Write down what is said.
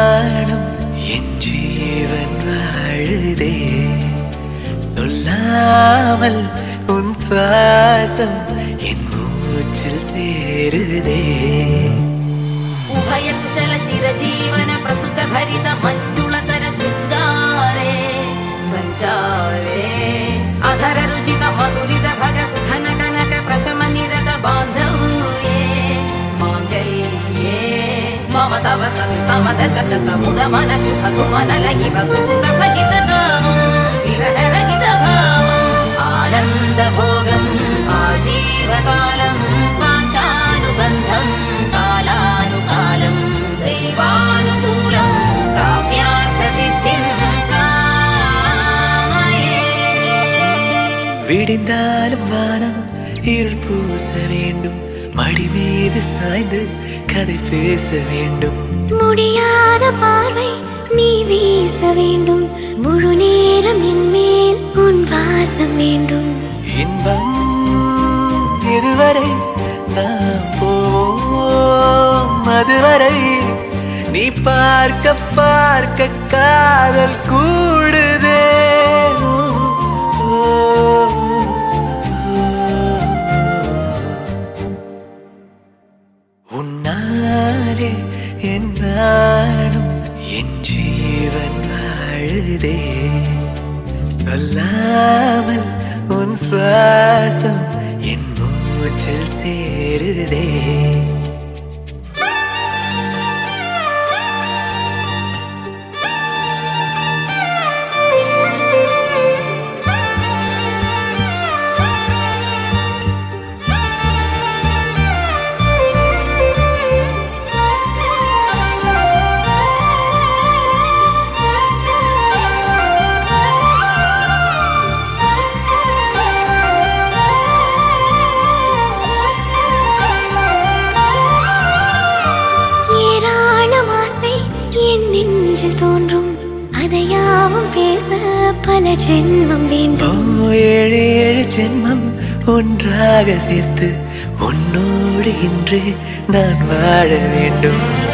நாணம் என் ஜீவன் வாழுதே சொல்லாமல் உன் சுவாசம் என் மூச்சில் சேருதே ಉಭಯ ಕುಶಲ ಚಿರಜೀವನ ಪ್ರಸುತ ಭರಿತ ಮಂಜುಳತರ ಶೃಂಗಾರೆ ಸಂಚಾರೇ ಅಧರ ರುಚಿತ ಮಧುರಿತ ಭಗ ಸುಧನ ಕನಕ ಪ್ರಶಮ ನಿರತ ಬಾಂಧವ್ಯೇ ಮಾಂಗಲ್ಯೇ ಮಮ ತವ ಸತಿ ಸಮದ ಶಶತ ಮುದ ಮನ ಶುಭ ಸುಮನ ಲಗಿವ ಸುಸುತ ಸಹಿತ ಕಾಮಂ ವಿರಹ ರಹಿತ ಭಾವಂ ಆನಂದ ಭೋಗಂ ಆಜೀವಕಾಲಂ ಪಾಶಾನುಬಂಧಂ കാലാനുകാലം ദൈവാനുകൂലം പ്രാപ്യാർത്ഥ സിദ്ധിം കാമയേ விடிந்தாலும் வானம் இருள் பூச வேண்டும் மடி மீது சாய்ந்து கதை பேச வேண்டும் முடியாத பார்வை நீ வீச வேண்டும் முழு நேரம் என் மேல் உன் வாசம் வேண்டும் இன்பம் இதுவரை நாம் போவோம் அதுவரை நீ பார்க்க பார்க்க காதல் கூடுதே ஓ, உன்னாலே என் நாடும் என் ஜீவன் வாழுதே சொல்லாமல் உன் சுவாசம் என் மூச்சில் சேருதே ஏராளம் ஆசை என் நெஞ்சில் தோன்றும் அதையாவும் பேச பல ஜென்மம் ஓ வேண்டும் ஏழு ஏழு ஜென்மம் ஒன்றாக சேர்த்து உன்னோடு இன்று நான் வாழ வேண்டும்